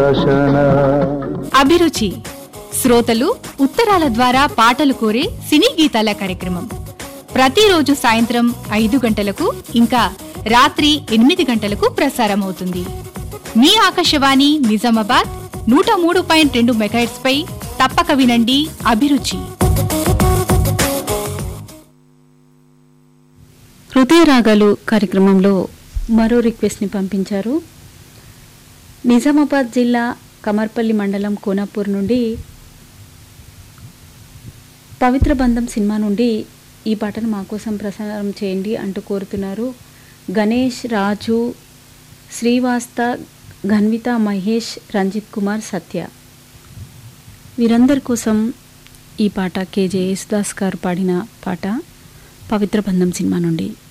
అభిరుచి శ్రోతలు ఉత్తరాల ద్వారా పాటలు కోరే సినీ గీతాల కార్యక్రమం ప్రతిరోజు సాయంత్రం ఐదు గంటలకు ఇంకా రాత్రి ఎనిమిది గంటలకు ప్రసారమవుతుంది మీ ఆకాశవాణి నిజామాబాద్ నూట మూడు పాయింట్ రెండు మెగాహెట్స్ పై తప్పక వినండి అభిరుచి హృదయ రాగాలు కార్యక్రమంలో మరో రిక్వెస్ట్ని పంపించారు నిజామాబాద్ జిల్లా కమర్పల్లి మండలం కోనాపూర్ నుండి పవిత్ర బంధం సినిమా నుండి ఈ పాటను మా కోసం ప్రసారం చేయండి అంటూ కోరుతున్నారు గణేష్ రాజు శ్రీవాస్త ఘన్విత మహేష్ రంజిత్ కుమార్ సత్య వీరందరి కోసం ఈ పాట కేజే యేసుదాస్ గారు పాడిన పాట పవిత్ర బంధం సినిమా నుండి